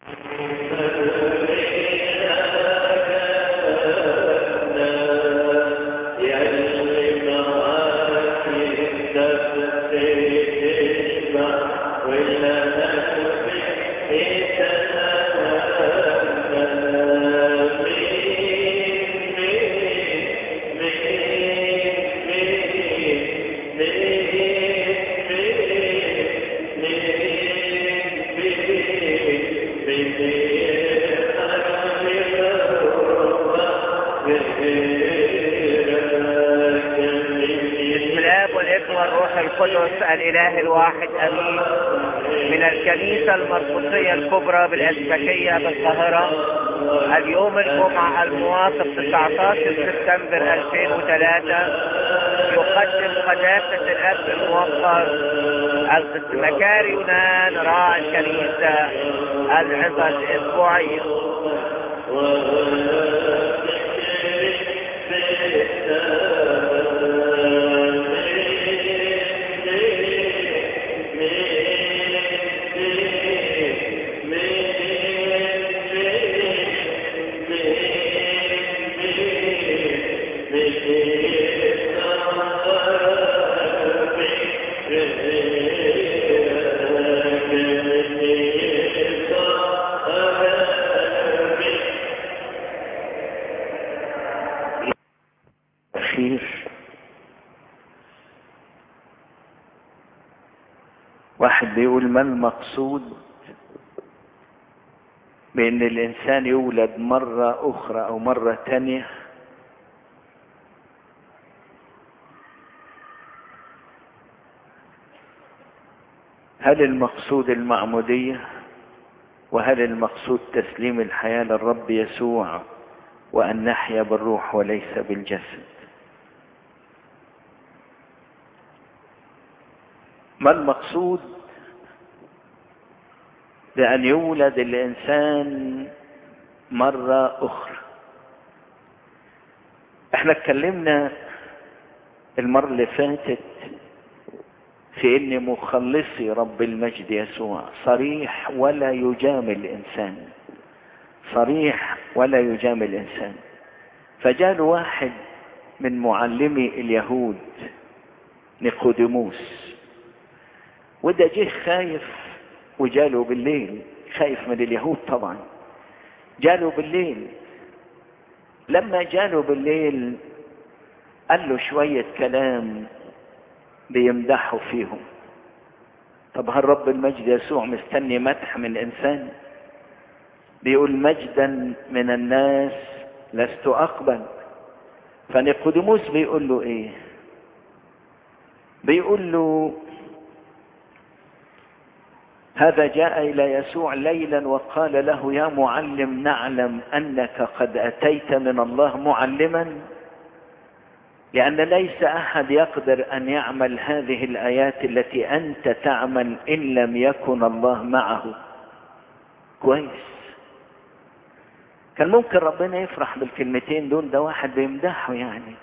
بسم الاب والابن والروح القدس الاله الواحد امين من الكنيسة المرقسية الكبرى بالاسبكية بالقاهرة اليوم الجمعة الموافق 19 سبتمبر 2003 يقدم قداسة الاب الموقر القس مكاري يونان راعي الكنيسة العظة الاسبوعية خير واحد بيقول ما المقصود بان الانسان يولد مرة اخرى او مرة تانية هل المقصود المعمودية وهل المقصود تسليم الحياة للرب يسوع وأن نحيا بالروح وليس بالجسد ما المقصود بأن يولد الإنسان مرة أخرى احنا اتكلمنا المرة اللي فاتت في ان مخلصي رب المجد يسوع صريح ولا يجامل انسان صريح ولا يجامل انسان فجاء واحد من معلمي اليهود نيقوديموس وده جه خايف وجاله بالليل خايف من اليهود طبعا جاله بالليل لما جاله بالليل قال له شوية كلام بيمدحوا فيهم طب هل رب المجد يسوع مستني مدح من انسان بيقول مجدا من الناس لست اقبل فنيقوديموس بيقول له ايه بيقول له هذا جاء الى يسوع ليلا وقال له يا معلم نعلم انك قد اتيت من الله معلما لأن ليس أحد يقدر أن يعمل هذه الآيات التي أنت تعمل إن لم يكن الله معه كويس كان ممكن ربنا يفرح بالكلمتين دول ده واحد بيمدحه يعني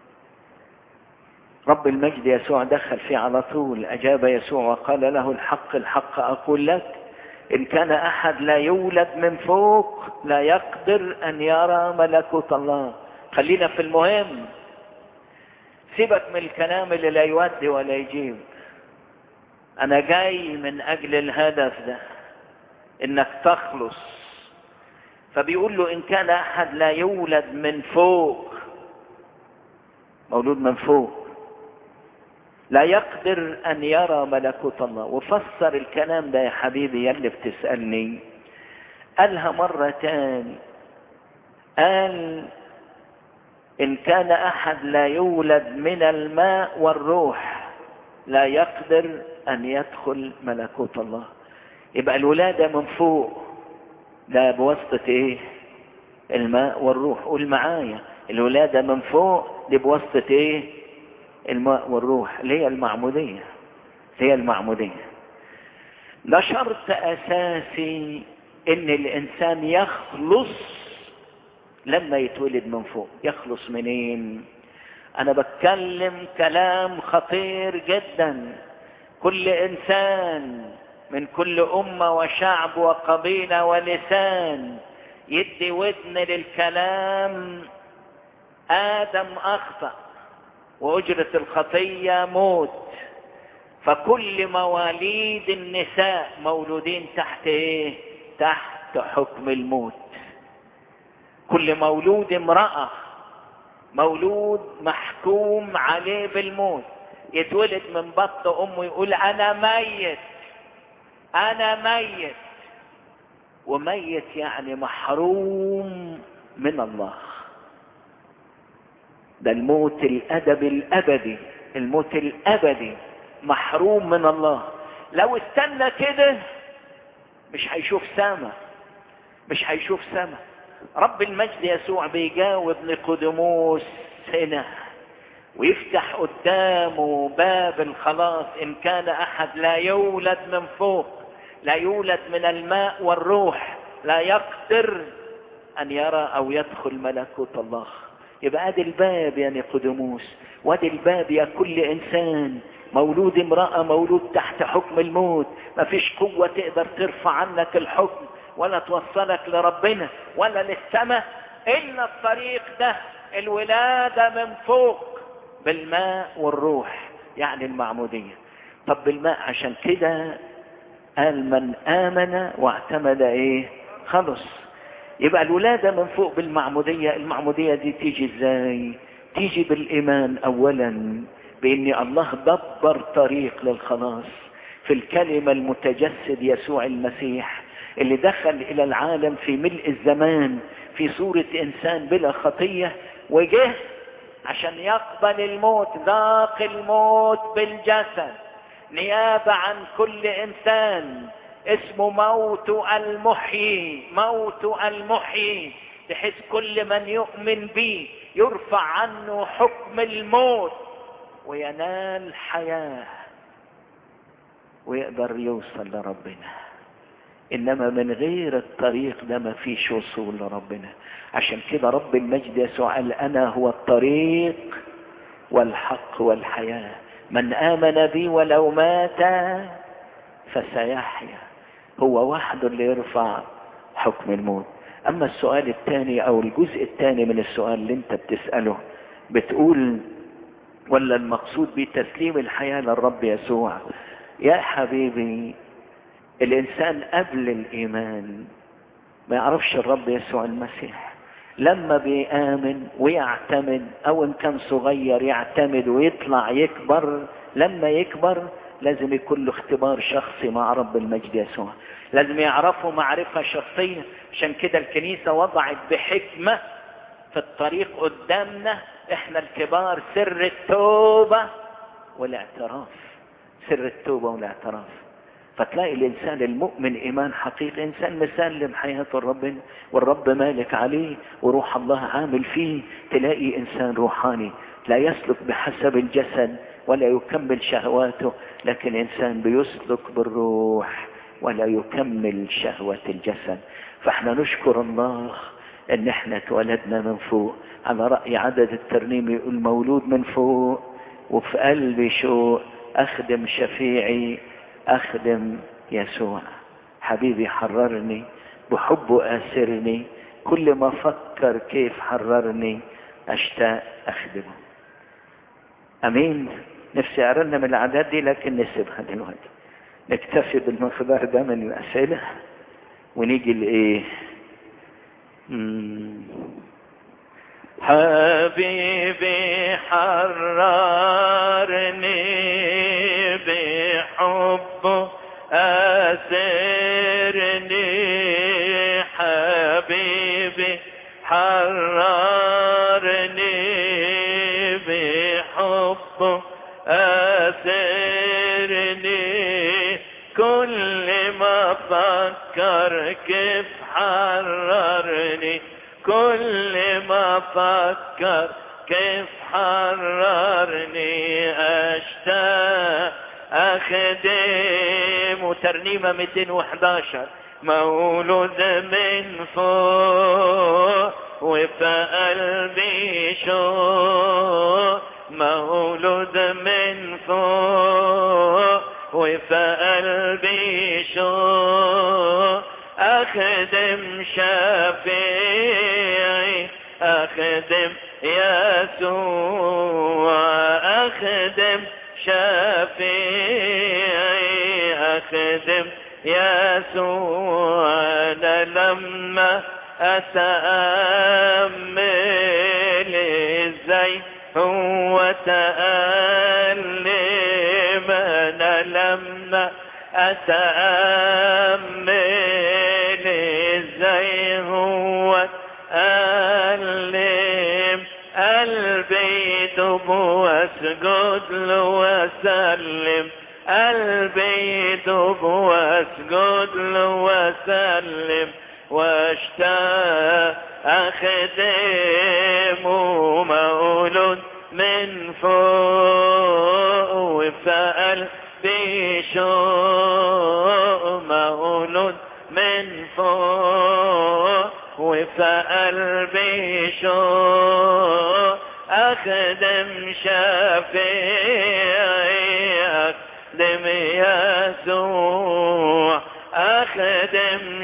رب المجد يسوع دخل فيه على طول أجاب يسوع وقال له الحق الحق أقول لك إن كان أحد لا يولد من فوق لا يقدر أن يرى ملكوت الله خلينا في المهم سيبك من الكلام اللي لا يودي ولا يجيب انا جاي من اجل الهدف ده انك تخلص فبيقول له ان كان احد لا يولد من فوق مولود من فوق لا يقدر ان يرى ملكوت الله وفسر الكلام ده يا حبيبي يلي بتسألني قالها مرة تاني قال إن كان أحد لا يولد من الماء والروح لا يقدر أن يدخل ملكوت الله يبقى الولادة من فوق ده بواسطة إيه؟ الماء والروح قول معايا الولادة من فوق دي بواسطة إيه؟ الماء والروح اللي هي المعمودية هي المعمودية ده شرط أساسي إن الإنسان يخلص لما يتولد من فوق يخلص منين انا بتكلم كلام خطير جدا كل انسان من كل أمة وشعب وقبيلة ولسان يدي ودن للكلام آدم أخطأ وأجرة الخطية موت فكل مواليد النساء مولودين تحت ايه تحت حكم الموت كل مولود امرأة مولود محكوم عليه بالموت يتولد من بطن امه يقول انا ميت انا ميت وميت يعني محروم من الله ده الموت الادبي الابدي الموت الابدي محروم من الله لو استنى كده مش هيشوف سما مش هيشوف سما رب المجد يسوع بيجاوب نيقوديموس هنا ويفتح قدامه باب الخلاص ان كان احد لا يولد من فوق لا يولد من الماء والروح لا يقدر ان يرى او يدخل ملكوت الله يبقى ادي الباب يا نيقوديموس وادي الباب يا كل انسان مولود امرأة مولود تحت حكم الموت مفيش قوة تقدر ترفع عنك الحكم ولا توصلك لربنا ولا للسماء إلا الطريق ده الولادة من فوق بالماء والروح يعني المعمودية طب بالماء عشان كده قال من آمن واعتمد ايه خلص يبقى الولادة من فوق بالمعمودية المعمودية دي تيجي ازاي تيجي بالإيمان أولا بان الله دبر طريق للخلاص في الكلمة المتجسد يسوع المسيح اللي دخل الى العالم في ملء الزمان في صورة انسان بلا خطية وجه عشان يقبل الموت ذاق الموت بالجسد نيابة عن كل انسان اسمه موت المحيي موت المحيي بحيث كل من يؤمن به يرفع عنه حكم الموت وينال حياة ويقدر يوصل لربنا انما من غير الطريق ده ما فيش وصول لربنا عشان كده رب المجد يسوع قال انا هو الطريق والحق والحياة من امن بي ولو مات فسيحيا هو وحده اللي يرفع حكم الموت اما السؤال الثاني او الجزء الثاني من السؤال اللي انت بتسأله بتقول ولا المقصود بتسليم الحياة للرب يسوع يا حبيبي الإنسان قبل الإيمان ما يعرفش الرب يسوع المسيح لما بيآمن ويعتمد أو إن كان صغير يعتمد ويطلع يكبر لما يكبر لازم يكون له اختبار شخصي مع رب المجد يسوع لازم يعرفه معرفة شخصية عشان كده الكنيسة وضعت بحكمة في الطريق قدامنا احنا الكبار سر التوبة والاعتراف سر التوبة والاعتراف فتلاقي الانسان المؤمن ايمان حقيقي انسان مسلم حياته لربنا والرب مالك عليه وروح الله عامل فيه تلاقي انسان روحاني لا يسلك بحسب الجسد ولا يكمل شهواته لكن انسان بيسلك بالروح ولا يكمل شهوة الجسد فاحنا نشكر الله ان احنا اتولدنا من فوق على رأي عدد الترنيم يقول مولود من فوق وفي قلبي شوق اخدم شفيعي اخدم يسوع حبيبي حررني بحبه اسرني كل ما فكر كيف حررني اشتاق اخدمه امين نفسي ارنم الاعداد دي لكن نسيبها دلوقتي نكتفي بالمقدار ده من الاسئله ونيجي لايه حبيبي حررني بحبه أسرني حبيبي حررني بحبه أسرني كل ما فكر كيف حررني كل ما فكر كيف حررني اشتاق اخدم وترنيمة 211 مولود من فوق وفي قلبي شوق مولود من فوق وفي قلبي شوق أخدم شفيعي أخدم يسوع أخدم شفيعي أخدم يسوع أنا لما أتأمل ازاي هو تألم أنا لما أتأمل ازاي هو ألم قلبي يدب واسجد له واسلم قلبي يدب واسجد له واسلم واشتاق اخدم مولود من فوق وفي قلبي شوق مولود من فوق وفي قلبي شوق أخدم شفيعي أخدم يسوع أخدم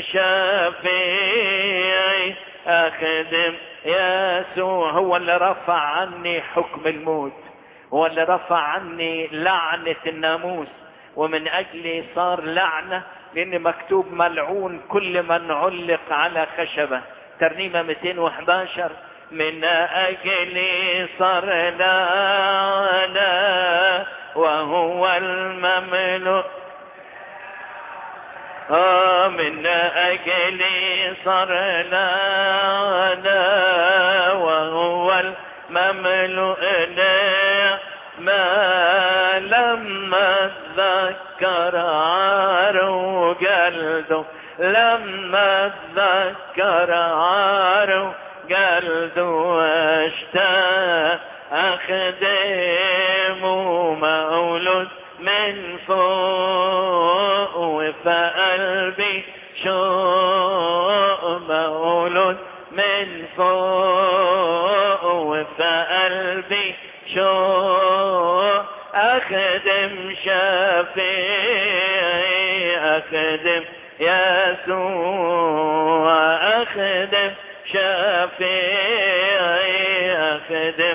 شفيعي أخدم يسوع هو اللي رفع عني حكم الموت هو اللي رفع عني لعنة الناموس ومن أجلي صار لعنة لأن مكتوب ملعون كل من علق على خشبة ترنيمة 211 من أجلي صار لعنة وهو المملوك آه من أجلي صار لنا وهو المملوء ما لما تذكر عارو جلده لما تذكر عارو جلده واشتاق أخدم مولود من فوق وفي قلبي شوق مولود من فوق وفي قلبي شوق أخدم شفيعي أخدم يسوع أخدم شفيعي أخدم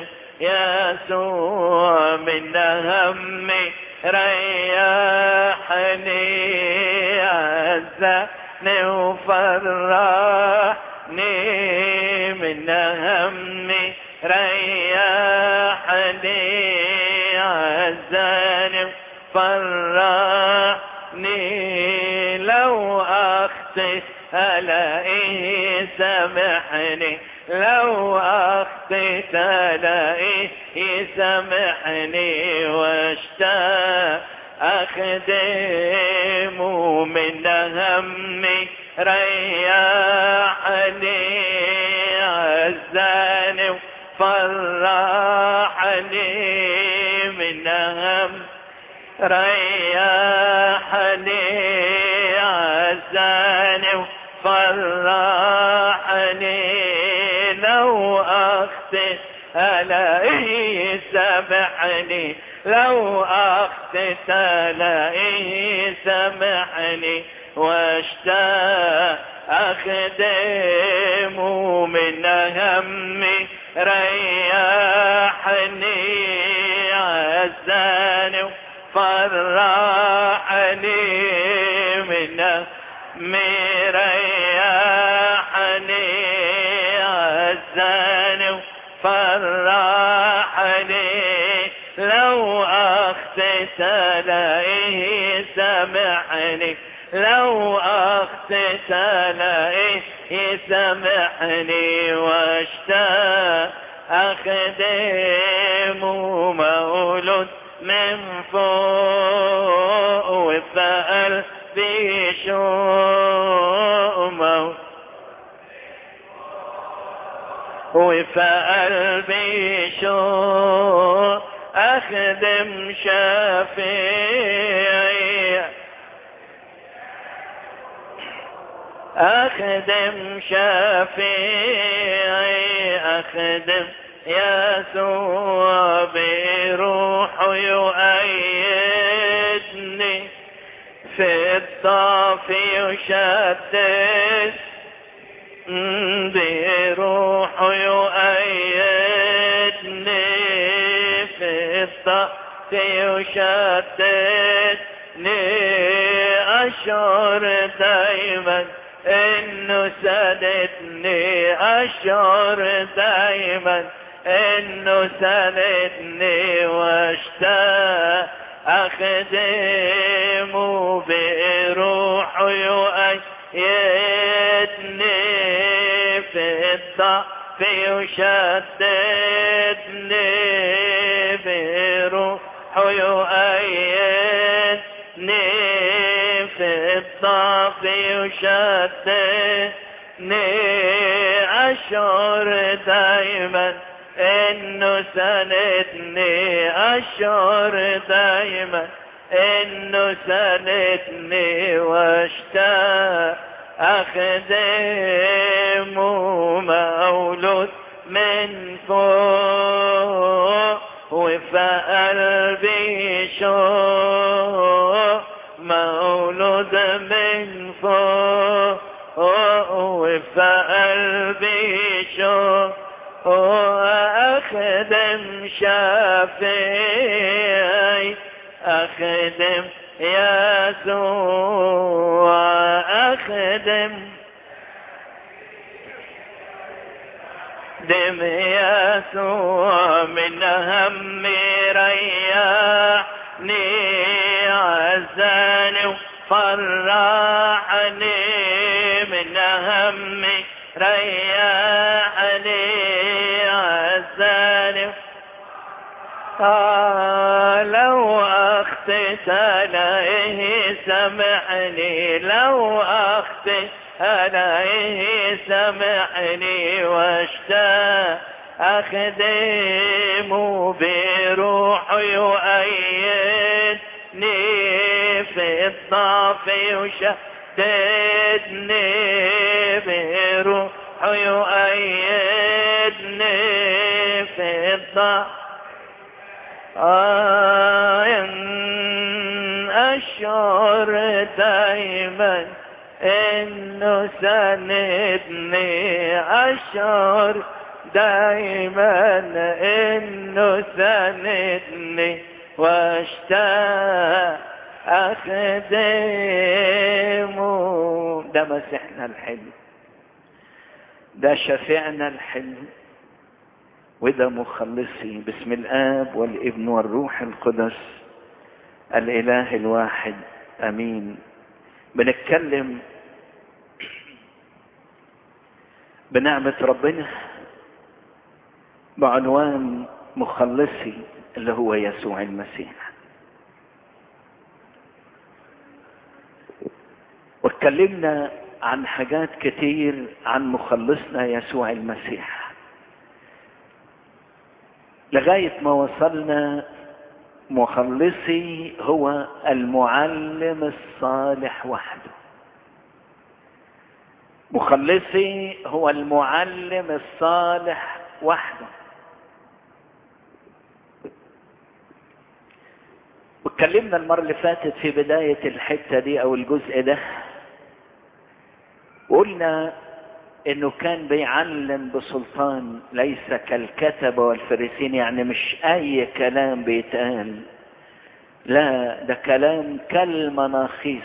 يسوع من همي ريحني عزني وفرحني من همي ريحني عزني وفرحني لو أخطئ ألاقيه سامحني لو أخطيت ألاقيه يسامحني واشتاق أخدم من همي ريحني عزاني وفرحني من هم ريحني عزاني وفرحني لو أخطئ ألاقيه سامحني لو أخطئت ألاقيه سامحني واشتاق أخدم من همي ريحني عزاني وفرحني من همي ريحني عزاني وفرحني لو أخطئت ألاقيه سامحني لو أخطئت ألاقيه يسامحني واشتاق أخدم مولود من فوق وفي قلبي شوق مولود وفي قلبي شوق أخدم شفيعي أخدم شفيعي أخدم يسوع بروح يؤيدني في الضعف يشدد بروح يؤيدني في الضعف يشددني أشعر دايما انه سندني اشعر دايما انه سندني واشتاق اخدمه بروح يؤيدني في الضعف يشددني بروح يؤيدني في الضعف يشددني أشعر دايما إنه سندني أشعر دايما إنه سندني واشتاق أخدمه مولود من فوق وفي قلبي شوق مولود من فوق وفي قلبي شوق أخدم شافعي أخدم يسوع أخدم دم يسوع من هم ريحني عزاني وفرحني من هم ريحني عزاني آه لو أخطئت عليه سمعني لو أخطئت عليه سمعني واشتاق أخدمه بروح يؤيدني في الضعف يشددني بروح يؤيدني في الضعف آه أشعر دايما إنه سندني أشعر دايما إنه سندني واشتاق أخدمه ده مسيحنا الحلو ده شفيعنا الحلو وده مخلصي باسم الآب والابن والروح القدس الإله الواحد أمين بنتكلم بنعمة ربنا بعنوان مخلصي اللي هو يسوع المسيح واتكلمنا عن حاجات كتير عن مخلصنا يسوع المسيح لغاية ما وصلنا مخلصي هو المعلم الصالح وحده مخلصي هو المعلم الصالح وحده واتكلمنا المرة اللي فاتت في بداية الحتة دي او الجزء ده وقلنا انه كان بيعلم بسلطان ليس كالكتبة والفريسين يعني مش اي كلام بيتقال لا ده كلام كالمناخيص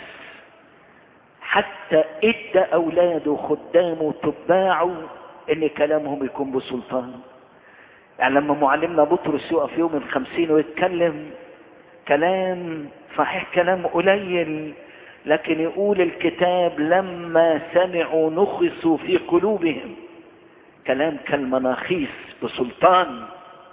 حتى ادى اولاده خدامه تباعه ان كلامهم يكون بسلطان يعني لما معلمنا بطرس يقف يوم الخمسين ويتكلم كلام صحيح كلام قليل لكن يقول الكتاب لما سمعوا نخصوا في قلوبهم كلام كالمناخيس بسلطان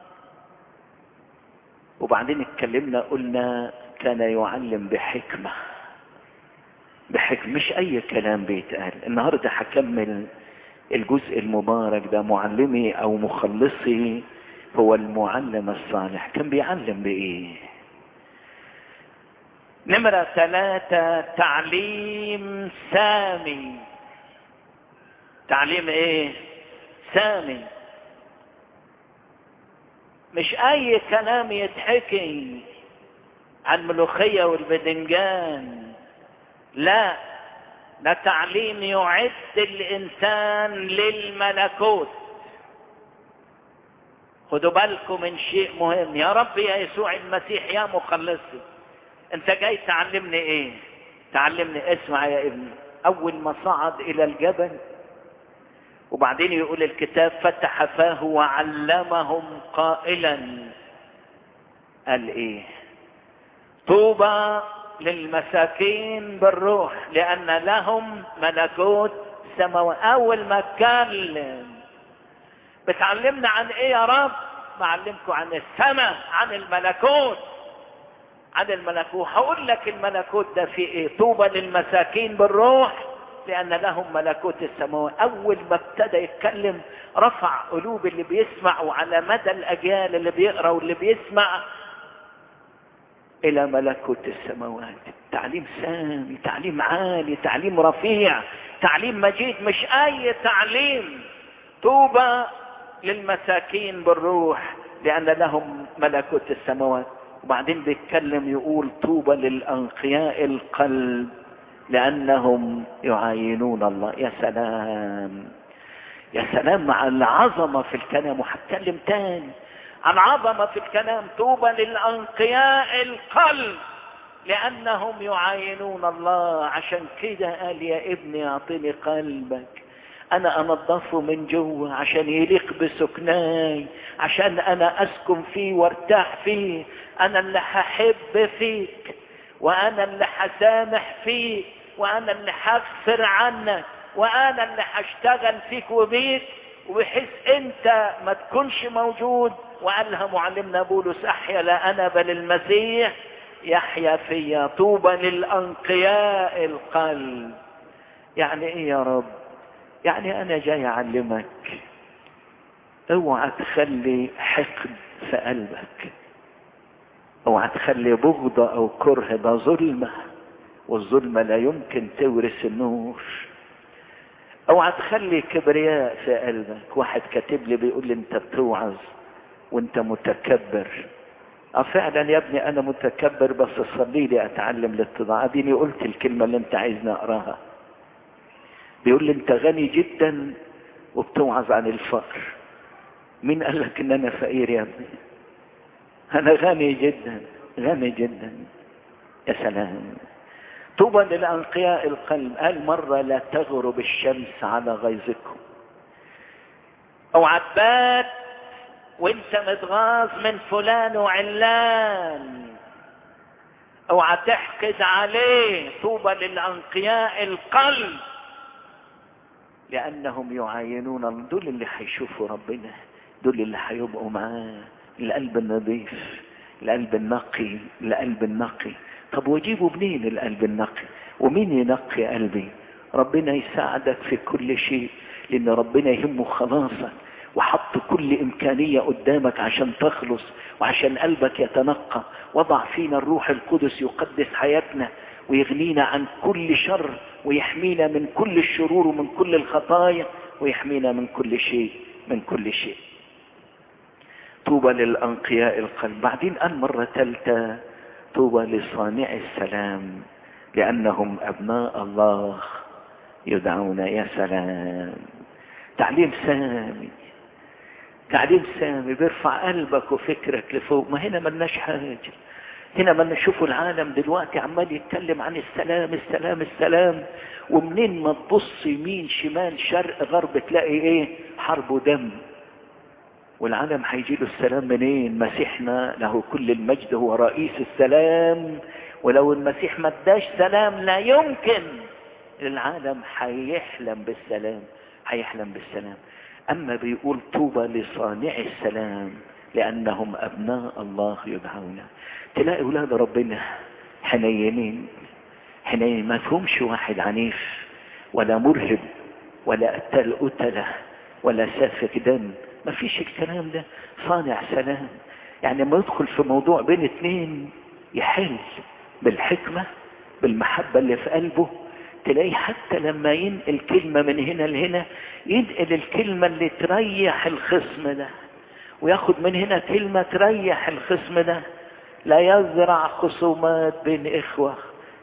وبعدين اتكلمنا قلنا كان يعلم بحكمة بحكمة مش اي كلام بيتقال النهاردة هكمل الجزء المبارك ده معلمي او مخلصي هو المعلم الصالح كان بيعلم بايه نمرة ثلاثة تعليم سامي تعليم ايه سامي مش اي كلام يتحكي عن الملوخية والبدنجان لا ده تعليم يعد الانسان للملكوت خدوا بالكم من شيء مهم يا رب يا يسوع المسيح يا مخلصي انت جاي تعلمني ايه تعلمني اسمع يا ابني اول ما صعد الى الجبل وبعدين يقول الكتاب فتح فاه وعلمهم قائلا قال ايه طوبى للمساكين بالروح لان لهم ملكوت سماوات اول ما اتكلم بتعلمنا عن ايه يا رب بعلمكم عن السماء عن الملكوت عن الملكوت هقول لك الملكوت ده فيه ايه طوبى للمساكين بالروح لان لهم ملكوت السماوات اول ما ابتدى يتكلم رفع قلوب اللي بيسمع وعلى مدى الاجيال اللي بيقرا واللي بيسمع الى ملكوت السماوات تعليم سامي تعليم عالي تعليم رفيع تعليم مجيد مش اي تعليم طوبى للمساكين بالروح لان لهم ملكوت السماوات وبعدين بيتكلم يقول طوبى للانقياء القلب لانهم يعاينون الله يا سلام يا سلام مع العظمه في الكلام وهتكلم تاني عن عظمه في الكلام طوبى للانقياء القلب لانهم يعاينون الله عشان كده قال يا ابني اعطني قلبك انا انضفه من جوه عشان يليق بسكناي عشان انا اسكن فيه وارتاح فيه انا اللي هحب فيك وانا اللي هسامح فيك وانا اللي هغفر عنك وانا اللي هشتغل فيك وبيك وبحيث انت ما تكونش موجود وقالها معلمنا بولس احيا لا انا بل المسيح يحيا فيا طوبى للانقياء القلب يعني ايه يا رب يعني انا جاي اعلمك اوعى تخلي حقد في قلبك اوعى تخلي بغضة او كره ده ظلمة والظلمة لا يمكن تورث النور اوعى تخلي كبرياء في قلبك واحد كاتب لي بيقول لي انت بتوعظ وانت متكبر اه فعلا يا ابني انا متكبر بس صلي لي اتعلم الاتضاع اديني قلت الكلمة اللي انت عايزني اقراها بيقول لي انت غني جدا وبتوعظ عن الفقر مين قال لك ان انا فقير يا ابني انا غني جدا غني جدا يا سلام طوبى للانقياء القلب قال مرة لا تغرب الشمس على غيظكم او عباد وانت متغاظ من فلان وعلان اوعى تحقد عليه طوبى للانقياء القلب لانهم يعاينون دول اللي هيشوفوا ربنا دول اللي هيبقوا معاه القلب النظيف القلب النقي القلب النقي طب واجيبه منين القلب النقي ومين ينقي قلبي ربنا يساعدك في كل شيء لان ربنا يهمه خلاصك وحط كل امكانية قدامك عشان تخلص وعشان قلبك يتنقى وضع فينا الروح القدس يقدس حياتنا ويغنينا عن كل شر ويحمينا من كل الشرور ومن كل الخطايا ويحمينا من كل شيء من كل شيء طوبى للأنقياء القلب بعدين قال مرة ثالثة طوبى لصانع السلام لأنهم أبناء الله يدعون يا سلام تعليم سامي تعليم سامي بيرفع قلبك وفكرك لفوق ما هنا ملناش حاجة هنا ما نشوفوا العالم دلوقتي عمال يتكلم عن السلام السلام السلام ومنين ما تبص يمين شمال شرق غرب تلاقي ايه حرب ودم والعالم هيجي له السلام منين مسيحنا له كل المجد هو رئيس السلام ولو المسيح ما اداش سلام لا يمكن العالم هيحلم بالسلام هيحلم بالسلام اما بيقول طوبى لصانع السلام لانهم ابناء الله يدعون تلاقي اولاد ربنا حنينين حنين ما فيهمش واحد عنيف ولا مرهب ولا قتل قتله ولا سافك دم ما فيش الكلام ده صانع سلام يعني لما يدخل في موضوع بين اتنين يحل بالحكمة بالمحبة اللي في قلبه تلاقيه حتى لما ينقل كلمة من هنا لهنا ينقل الكلمة اللي تريح الخصم ده وياخد من هنا كلمة تريح الخصم ده لا يزرع خصومات بين إخوة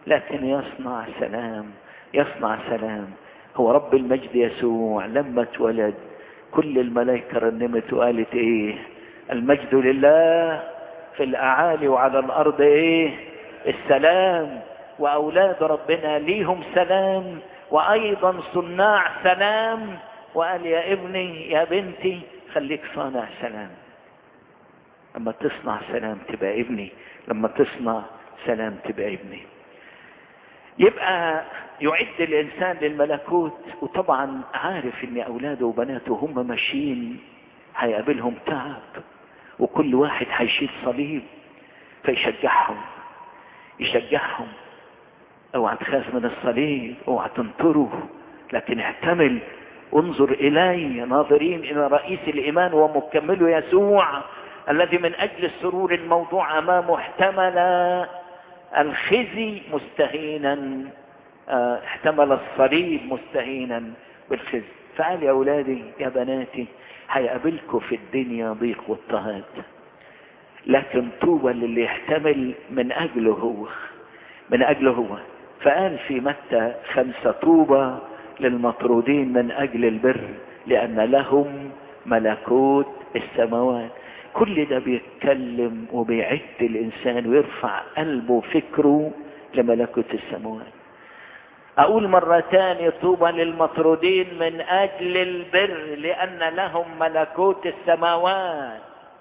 لكن يصنع سلام يصنع سلام هو رب المجد يسوع لما اتولد كل الملائكة رنمت وقالت ايه المجد لله في الاعالي وعلى الارض ايه السلام واولاد ربنا ليهم سلام وايضا صناع سلام وقال يا ابني يا بنتي خليك صانع سلام لما تصنع سلام تبقى ابني لما تصنع سلام تبقى ابني يبقى يعد الانسان للملكوت وطبعا عارف ان اولاده وبناته هم ماشيين هيقابلهم تعب وكل واحد هيشيل صليب فيشجعهم يشجعهم اوعى تخاف من الصليب اوعى تنطره لكن احتمل انظر الي ناظرين الى رئيس الايمان ومكمله يسوع الذي من اجل السرور الموضوع امامه احتمل الخزي مستهينا اه احتمل الصليب مستهينا بالخزي فقال يا اولادي يا بناتي هيقابلكم في الدنيا ضيق واضطهاد لكن طوبى للي يحتمل من اجله هو من اجله هو فقال في متى خمسة طوبى للمطرودين من اجل البر لان لهم ملكوت السماوات كل ده بيتكلم وبيعد الانسان ويرفع قلبه وفكره لملكوت السماوات اقول مرة تانية طوبى للمطرودين من اجل البر لان لهم ملكوت السماوات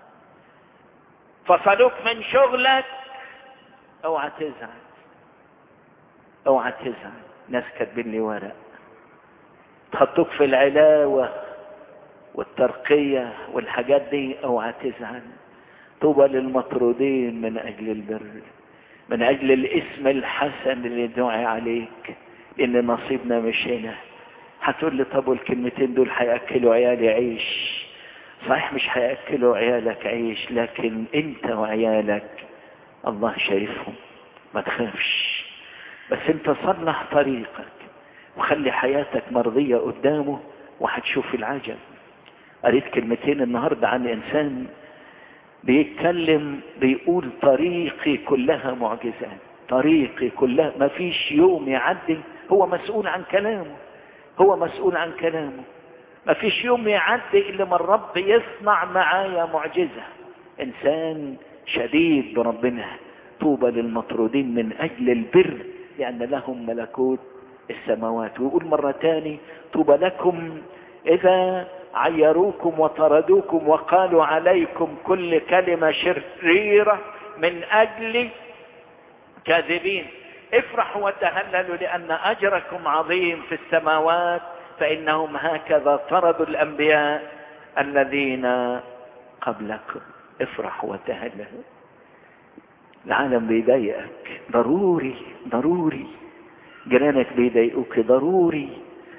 فصلوك من شغلك اوعى تزعل اوعى تزعل ناس كاتبين لي ورق تحطوك في العلاوة والترقية والحاجات دي اوعى تزعل طوبى للمطرودين من اجل البر من اجل الاسم الحسن اللي دعي عليك ان نصيبنا مش هنا هتقول لي طب والكلمتين دول هياكلوا عيالي عيش صحيح مش هياكلوا عيالك عيش لكن انت وعيالك الله شايفهم ما تخافش بس انت صلح طريقك وخلي حياتك مرضية قدامه وهتشوف العجب قريت كلمتين النهاردة عن انسان بيتكلم بيقول طريقي كلها معجزات طريقي كلها ما فيش يوم يعدي هو مسؤول عن كلامه هو مسؤول عن كلامه ما فيش يوم يعدي الا ما الرب يصنع معايا معجزة انسان شديد بربنا طوبى للمطرودين من اجل البر لان لهم ملكوت السماوات ويقول مرة تاني طوبى لكم اذا عيروكم وطردوكم وقالوا عليكم كل كلمة شريرة من اجل كاذبين افرحوا وتهللوا لان اجركم عظيم في السماوات فانهم هكذا طردوا الانبياء الذين قبلكم افرحوا وتهللوا العالم بيضايقك ضروري ضروري جيرانك بيضايقوك ضروري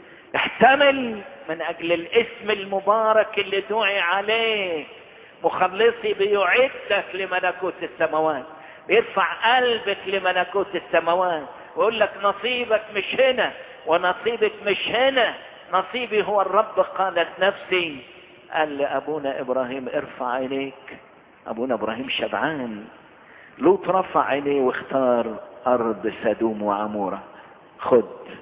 احتمل من اجل الاسم المبارك اللي دعي عليه مخلصي بيعدك لملكوت السماوات بيرفع قلبك لملكوت السماوات ويقول لك نصيبك مش هنا ونصيبك مش هنا نصيبي هو الرب قالت نفسي قال لابونا ابراهيم ارفع عينيك ابونا ابراهيم شبعان لوط رفع عينيه واختار ارض سدوم وعمورة خد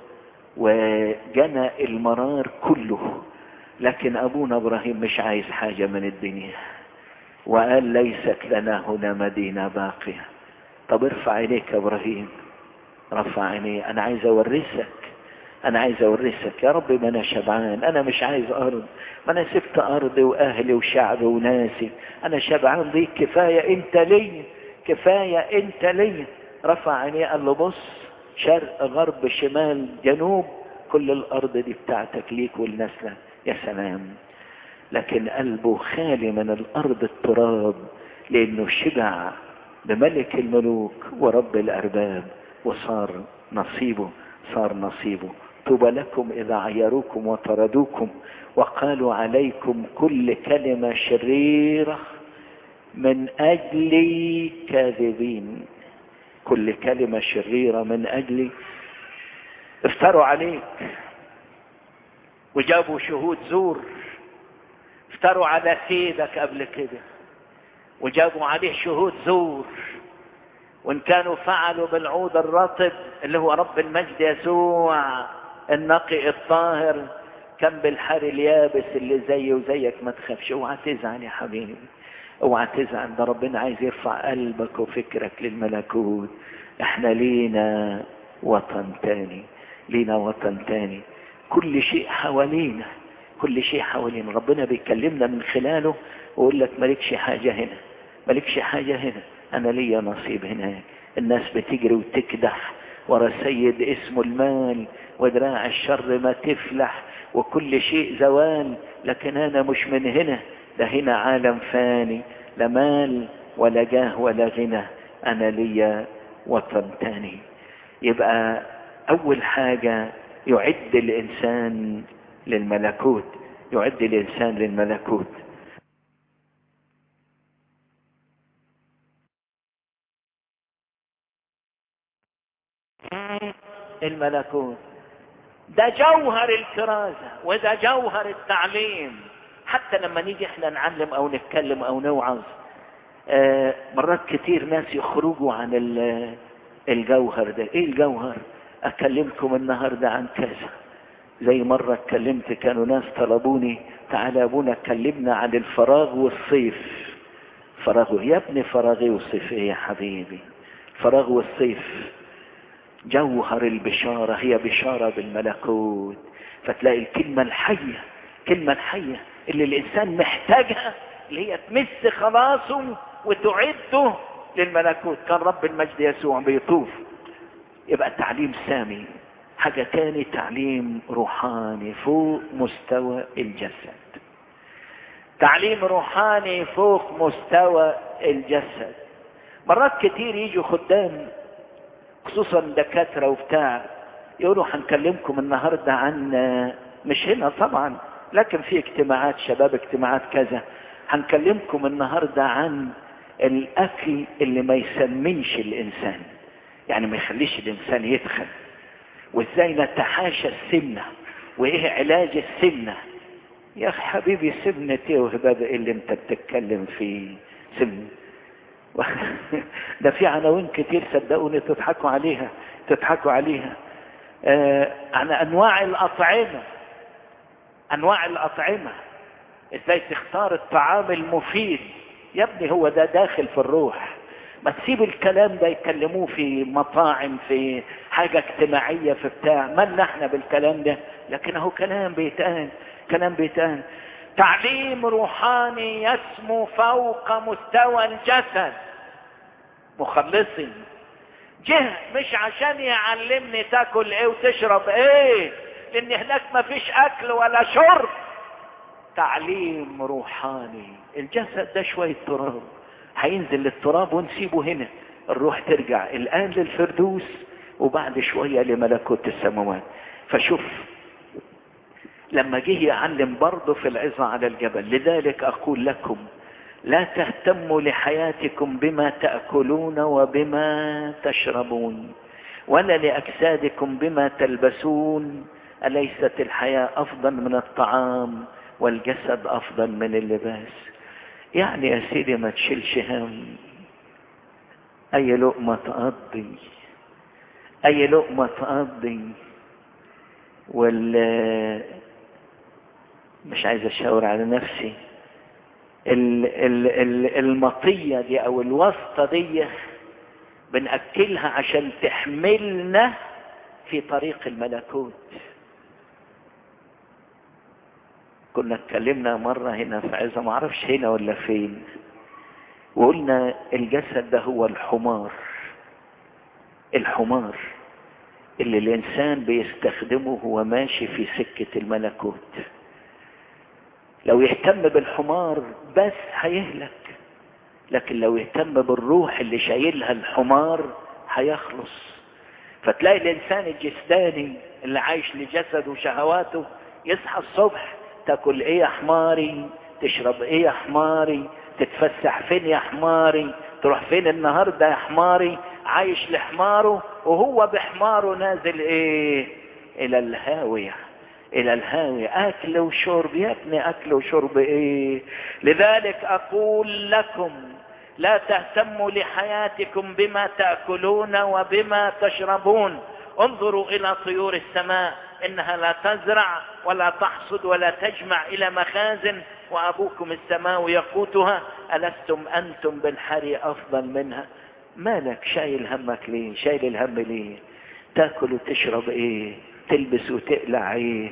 وجنى المرار كله لكن ابونا ابراهيم مش عايز حاجة من الدنيا وقال ليست لنا هنا مدينة باقية طب ارفع عينيك يا ابراهيم رفع عينيه انا عايز اورثك انا عايز اورثك يا رب ما انا شبعان انا مش عايز ارض ما انا سبت ارضي واهلي وشعبي وناسي انا شبعان بيك كفاية انت لي كفاية انت لي رفع عينيه قال له بص شرق غرب شمال جنوب كل الارض دي بتاعتك ليك ولنسلك يا سلام لكن قلبه خالي من الارض التراب لانه شبع بملك الملوك ورب الارباب وصار نصيبه صار نصيبه طوبى لكم اذا عيروكم وطردوكم وقالوا عليكم كل كلمة شريرة من اجل كاذبين كل كلمة شريرة من اجلي افتروا عليك وجابوا شهود زور افتروا على سيدك قبل كده وجابوا عليه شهود زور وان كانوا فعلوا بالعود الرطب اللي هو رب المجد يسوع النقي الطاهر كان بالحر اليابس اللي زي وزيك ما تخافش اوعى تزعل يا حبيبي اوعى تزعل ده ربنا عايز يرفع قلبك وفكرك للملكوت احنا لينا وطن تاني لينا وطن تاني كل شيء حوالينا كل شيء حوالينا ربنا بيكلمنا من خلاله ويقول لك مالكش حاجة هنا مالكش حاجة هنا انا ليا نصيب هناك الناس بتجري وتكدح ورا سيد اسمه المال ودراع الشر ما تفلح وكل شيء زوال لكن انا مش من هنا ده هنا عالم فاني لا مال ولا جاه ولا غنى انا ليا وطن تاني يبقى اول حاجة يعد الانسان للملكوت يعد الانسان للملكوت الملكوت ده جوهر الكرازة وده جوهر التعليم حتى لما نيجي احنا نعلم او نتكلم او نوعظ آه مرات كتير ناس يخرجوا عن الجوهر ده ايه الجوهر اكلمكم النهاردة عن كذا زي مرة اتكلمت كانوا ناس طلبوني تعالى ابونا كلمنا عن الفراغ والصيف فراغ يا ابني فراغي والصيف ايه يا حبيبي فراغ والصيف جوهر البشارة هي بشارة بالملكوت فتلاقي الكلمة الحية الكلمة الحية اللي الإنسان محتاجها اللي هي تمس خلاصه وتعده للملكوت كان رب المجد يسوع بيطوف يبقى تعليم سامي حاجة تاني تعليم روحاني فوق مستوى الجسد تعليم روحاني فوق مستوى الجسد مرات كتير يجوا خدام خصوصا دكاترة وبتاع يقولوا هنكلمكم النهاردة عن مش هنا طبعا لكن في اجتماعات شباب اجتماعات كذا هنكلمكم النهاردة عن الاكل اللي ما يسمنش الانسان يعني ما يخليش الانسان يدخل وازاي نتحاشى السمنة وايه علاج السمنة يا اخي حبيبي سمنة ايه وهباب ايه اللي انت بتتكلم فيه سمنة ده في عناوين كتير صدقوني تضحكوا عليها تضحكوا عليها آه عن انواع الاطعمة انواع الاطعمة ازاي تختار الطعام المفيد يا ابني هو ده داخل في الروح ما تسيب الكلام ده يكلموه في مطاعم في حاجة اجتماعية في بتاع مالنا احنا بالكلام ده لكن هو كلام بيتقال كلام بيتقال تعليم روحاني يسمو فوق مستوى الجسد مخلصي جه مش عشان يعلمني تاكل ايه وتشرب ايه لان هناك ما فيش اكل ولا شرب تعليم روحاني الجسد ده شوية تراب هينزل للتراب ونسيبه هنا الروح ترجع الان للفردوس وبعد شوية لملكوت السماوات فشوف لما جه يعلم برضه في العظة على الجبل لذلك أقول لكم لا تهتموا لحياتكم بما تأكلون وبما تشربون ولا لأجسادكم بما تلبسون أليست الحياة أفضل من الطعام والجسد أفضل من اللباس يعني يا سيدي ما تشيلش هم أي لقمة تقضي أي لقمة تقضي وال مش عايز اشاور على نفسي ال ال ال المطية دي او الوسطة دي بنأكلها عشان تحملنا في طريق الملكوت كنا اتكلمنا مرة هنا في عزة ما اعرفش هنا ولا فين وقلنا الجسد ده هو الحمار الحمار اللي الانسان بيستخدمه هو ماشي في سكة الملكوت لو يهتم بالحمار بس هيهلك لكن لو يهتم بالروح اللي شايلها الحمار هيخلص فتلاقي الانسان الجسداني اللي عايش لجسده وشهواته يصحى الصبح تاكل ايه يا حماري تشرب ايه يا حماري تتفسح فين يا حماري تروح فين النهاردة يا حماري عايش لحماره وهو بحماره نازل ايه الى الهاوية الى الهاوية اكل وشرب يا ابني اكل وشرب ايه لذلك اقول لكم لا تهتموا لحياتكم بما تاكلون وبما تشربون انظروا الى طيور السماء انها لا تزرع ولا تحصد ولا تجمع الى مخازن وابوكم السماء يقوتها الستم انتم بالحري افضل منها مالك شايل همك ليه شايل الهم ليه تاكل وتشرب ايه تلبس وتقلع ايه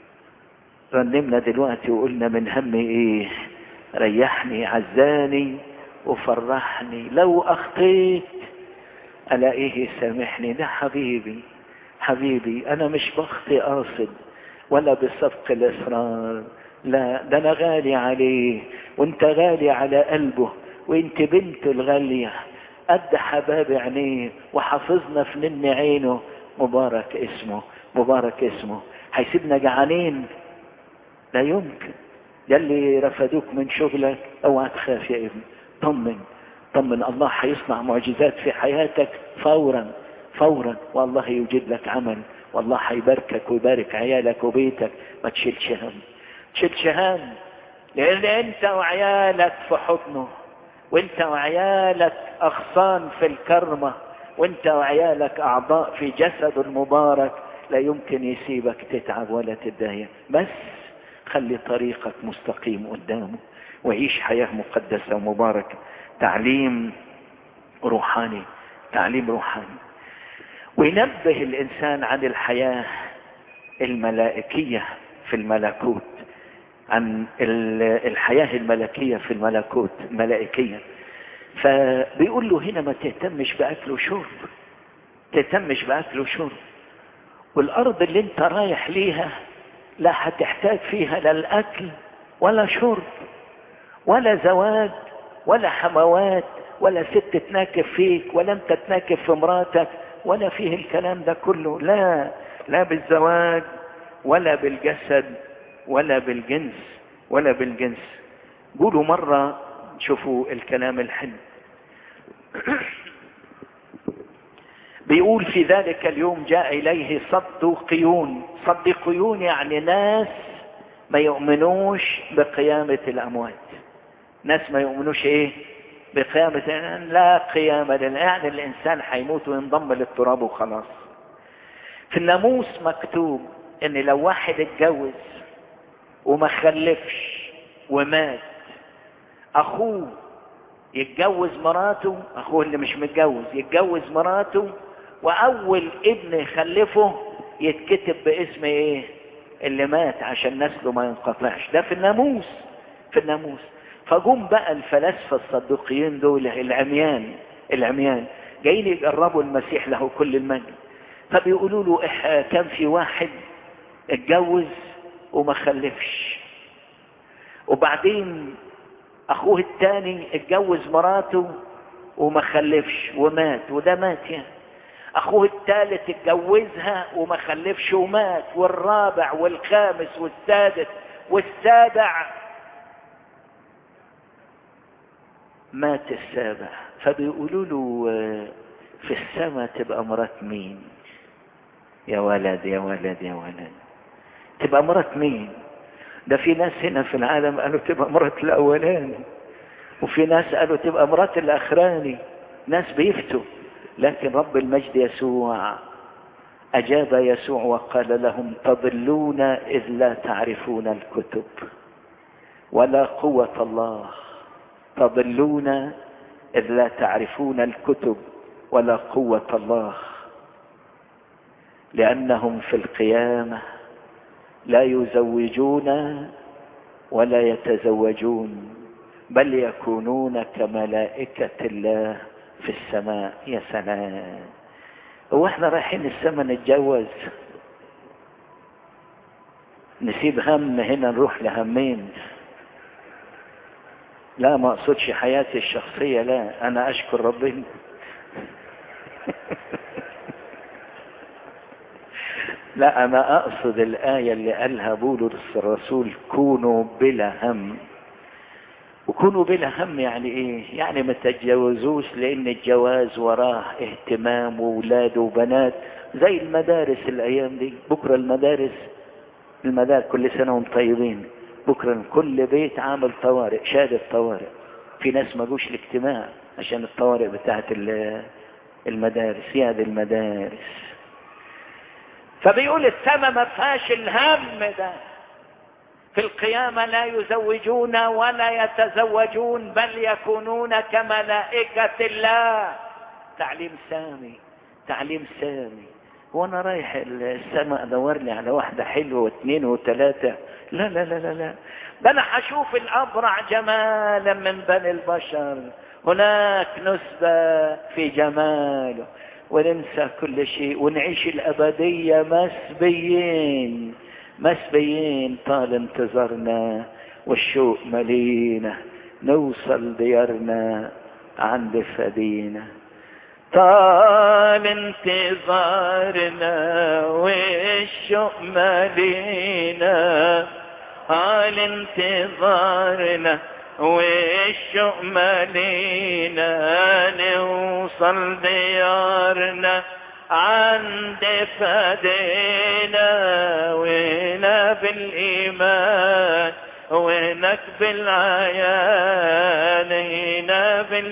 رنمنا دلوقتي وقلنا من هم ايه ريحني عزاني وفرحني لو اخطيت الاقيه يسامحني ده حبيبي حبيبي انا مش بخطي قاصد ولا بسبق الاصرار لا ده انا غالي عليه وانت غالي على قلبه وانت بنت الغالية قد حباب عينيه وحافظنا في نن عينه مبارك اسمه مبارك اسمه هيسيبنا جعانين لا يمكن يلي رفدوك من شغلك اوعى تخاف يا ابني طمن طمن الله هيصنع معجزات في حياتك فورا فورا والله يوجد لك عمل والله هيباركك ويبارك عيالك وبيتك ما تشيلش هم تشيلش هم لان انت وعيالك في حضنه وانت وعيالك اغصان في الكرمة وانت وعيالك اعضاء في جسد المبارك لا يمكن يسيبك تتعب ولا تتضايق بس خلي طريقك مستقيم قدامه وعيش حياة مقدسة ومباركة تعليم روحاني تعليم روحاني وينبه الإنسان عن الحياة الملائكية في الملكوت عن الحياة الملكية في الملكوت الملائكية فبيقول له هنا ما تهتمش بأكل وشرب تهتمش بأكل وشرب والأرض اللي انت رايح ليها لا هتحتاج فيها لا الأكل ولا شرب ولا زواج ولا حموات ولا ست تناكف فيك ولا انت تناكف في مراتك ولا فيه الكلام ده كله لا لا بالزواج ولا بالجسد ولا بالجنس ولا بالجنس قولوا مرة شوفوا الكلام الحلو بيقول في ذلك اليوم جاء إليه صدقيون صدقيون يعني ناس ما يؤمنوش بقيامة الأموات ناس ما يؤمنوش إيه بقيامة لا قيامة لنا يعني الإنسان حيموت وينضم للتراب وخلاص في الناموس مكتوب إن لو واحد اتجوز وما خلفش ومات أخوه يتجوز مراته أخوه اللي مش متجوز يتجوز مراته وأول ابن يخلفه يتكتب باسم إيه اللي مات عشان نسله ما ينقطعش ده في الناموس في الناموس فجم بقى الفلاسفة الصدوقيين دول العميان العميان جايين يجربوا المسيح له كل المجد فبيقولوا له إح كان في واحد اتجوز وما خلفش وبعدين اخوه التاني اتجوز مراته وما خلفش ومات وده مات يعني اخوه الثالث اتجوزها وما خلفش ومات والرابع والخامس والسادس والسابع مات السابع فبيقولوا له في السماء تبقى مرات مين يا ولد يا ولد يا ولد تبقى مرات مين ده في ناس هنا في العالم قالوا تبقى مرات الاولاني وفي ناس قالوا تبقى مرات الاخراني ناس بيفتوا لكن رب المجد يسوع اجاب يسوع وقال لهم تضلون اذ لا تعرفون الكتب ولا قوة الله تضلون اذ لا تعرفون الكتب ولا قوة الله لانهم في القيامه لا يزوجون ولا يتزوجون بل يكونون كملائكة الله في السماء يا سلام هو احنا رايحين السماء نتجوز نسيب هم هنا نروح لهمين لا ما اقصدش حياتي الشخصية لا انا اشكر ربنا لا انا اقصد الاية اللي قالها بولس الرسول كونوا بلا هم وكونوا بلا هم يعني ايه يعني ما تتجوزوش لان الجواز وراه اهتمام واولاد وبنات زي المدارس الايام دي بكرة المدارس المدارس كل سنة وهم طيبين بكرة كل بيت عامل طوارئ شهادة طوارئ في ناس ما جوش الاجتماع عشان الطوارئ بتاعت المدارس يا دي المدارس فبيقول السماء ما فيهاش الهم ده في القيامة لا يزوجون ولا يتزوجون بل يكونون كملائكة الله تعليم سامي تعليم سامي وانا رايح السماء ادور لي على واحدة حلوة واثنين وثلاثة لا لا لا لا لا ده انا هشوف الابرع جمالا من بني البشر هناك نسبة في جماله وننسى كل شيء ونعيش الابدية مسبيين مسبيين طال انتظارنا والشوق ملينا نوصل ديارنا عند فدينا طال انتظارنا والشوق ملينا طال انتظارنا والشوق ملينا نوصل ديارنا عند فدينا وهنا بالإيمان وهناك بالعيان هنا بال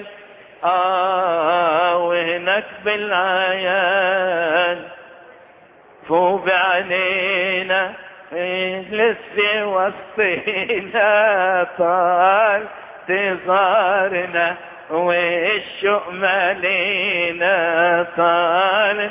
آه وهناك بالعيان فوق بعينينا لسه وسطينا طال انتظارنا والشوق مالينا طال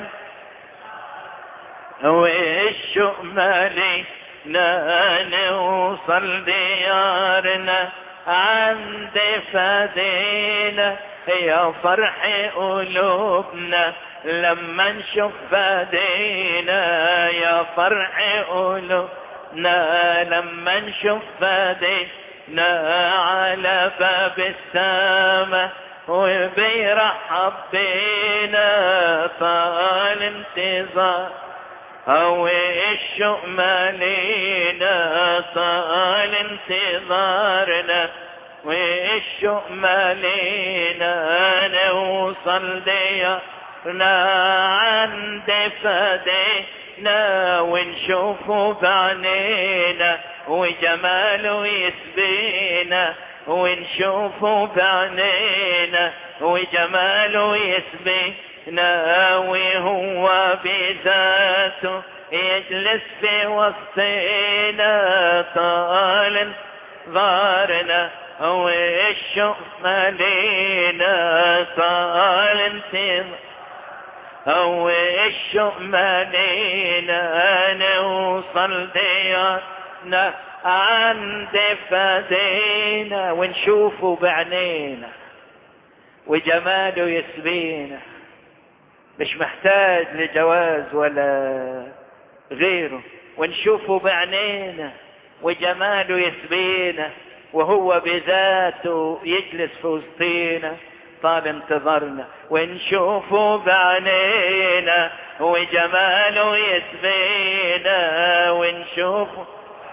والشوق مالينا نوصل ديارنا عند فدينا يا فرح قلوبنا لما نشوف فدينا يا فرح قلوبنا لما نشوف فدينا على باب السماء وبيرحب بينا طال انتظار هو الشوق مالينا طال انتظارنا والشوق مالينا نوصل ديارنا عند فدينا ونشوفه بعينينا وجماله يسبينا ونشوفه بعينينا وجماله يسبينا وهو بذاته يجلس في وسطينا طال انظارنا والشوق مالينا طال انتظار هو الشوق مالينا نوصل ديارنا عند فدينا ونشوفه بعينينا وجماله يسبينا مش محتاج لجواز ولا غيره ونشوفه بعينينا وجماله يسبينا وهو بذاته يجلس في وسطينا طال انتظرنا ونشوفه بعينينا وجماله يسبينا ونشوفه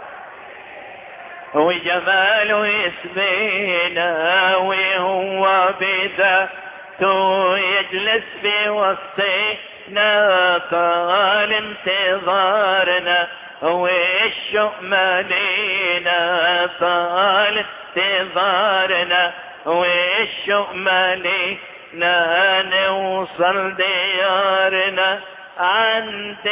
وجماله يسبينا وهو بذاته يجلس في وسطينا طال انتظارنا والشوق مالينا طال انتظارنا والشوق مالينا نوصل ديارنا عند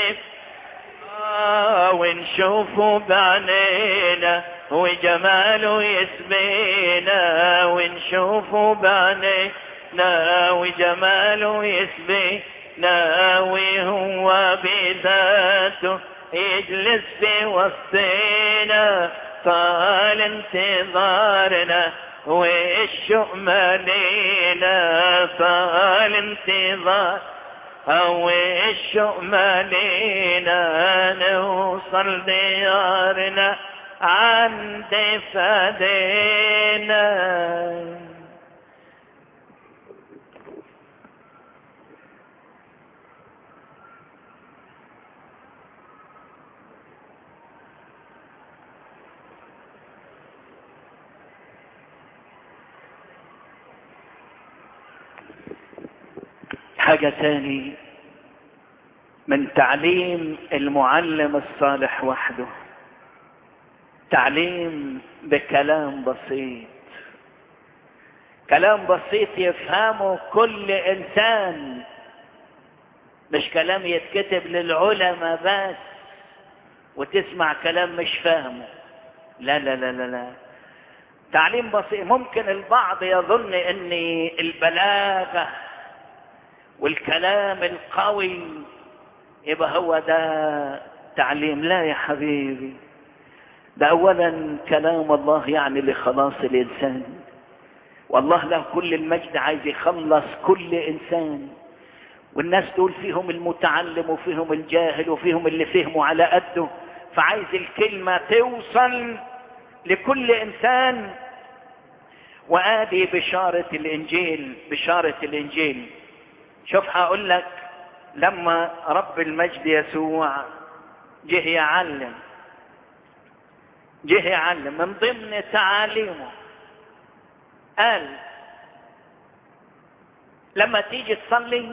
ونشوفه بعينينا وجماله يسبينا ونشوفه بعينينا وجماله يسبينا وهو بذاته يجلس في وسطينا طال انتظارنا والشوق مالينا طال انتظار أو الشوق مالينا نوصل ديارنا عند فدينا حاجة تاني من تعليم المعلم الصالح وحده تعليم بكلام بسيط كلام بسيط يفهمه كل انسان مش كلام يتكتب للعلماء بس وتسمع كلام مش فاهمه لا لا لا لا لا تعليم بسيط ممكن البعض يظن ان البلاغة والكلام القوي يبقى هو ده تعليم لا يا حبيبي ده اولا كلام الله يعني لخلاص الانسان والله له كل المجد عايز يخلص كل انسان والناس دول فيهم المتعلم وفيهم الجاهل وفيهم اللي فهموا على قده فعايز الكلمة توصل لكل انسان وادي بشارة الانجيل بشارة الانجيل شوف هقول لك لما رب المجد يسوع جه يعلم جه يعلم من ضمن تعاليمه قال لما تيجي تصلي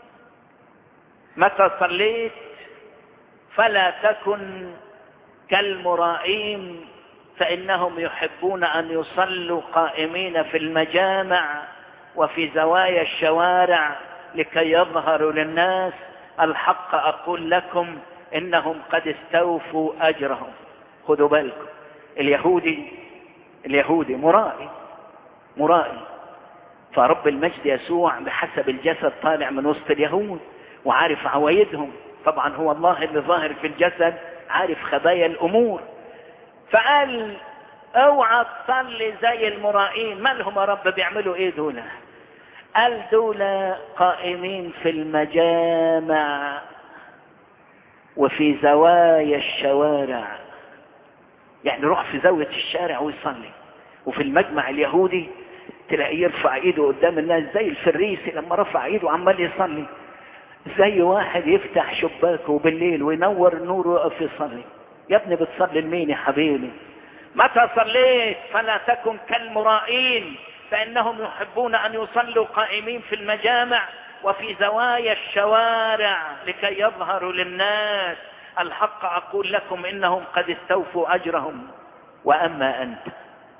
متى صليت فلا تكن كالمرائين فانهم يحبون ان يصلوا قائمين في المجامع وفي زوايا الشوارع لكي يظهروا للناس الحق اقول لكم انهم قد استوفوا اجرهم خدوا بالكم اليهودي اليهودي مرائي مرائي فرب المجد يسوع بحسب الجسد طالع من وسط اليهود وعارف عوايدهم طبعا هو الله اللي ظاهر في الجسد عارف خبايا الامور فقال اوعى تصلي زي المرائين مالهم يا رب بيعملوا ايه دول قال دول قائمين في المجامع وفي زوايا الشوارع يعني يروح في زاوية الشارع ويصلي وفي المجمع اليهودي تلاقيه يرفع ايده قدام الناس زي الفريسي لما رفع ايده عمال يصلي زي واحد يفتح شباكه بالليل وينور النور ويقف يصلي يا ابني بتصلي لمين يا حبيبي متى صليت فلا تكن كالمرائين فانهم يحبون ان يصلوا قائمين في المجامع وفي زوايا الشوارع لكي يظهروا للناس الحق اقول لكم انهم قد استوفوا اجرهم واما انت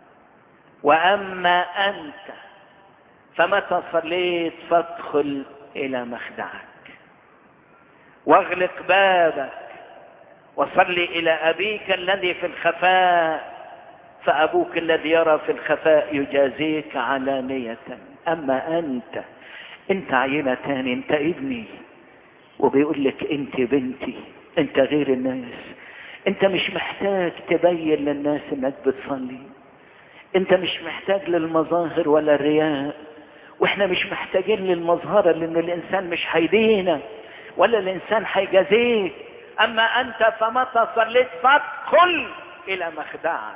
واما انت فمتى صليت فادخل الى مخدعك واغلق بابك وصل الى ابيك الذي في الخفاء فابوك الذي يرى في الخفاء يجازيك علانية اما انت انت عينة تاني انت ابني وبيقول لك انت بنتي انت غير الناس انت مش محتاج تبين للناس انك بتصلي انت مش محتاج للمظاهر ولا الرياء واحنا مش محتاجين للمظهرة لان الانسان مش هيدينا ولا الانسان هيجازيك اما انت فمتى صليت فادخل الى مخدعك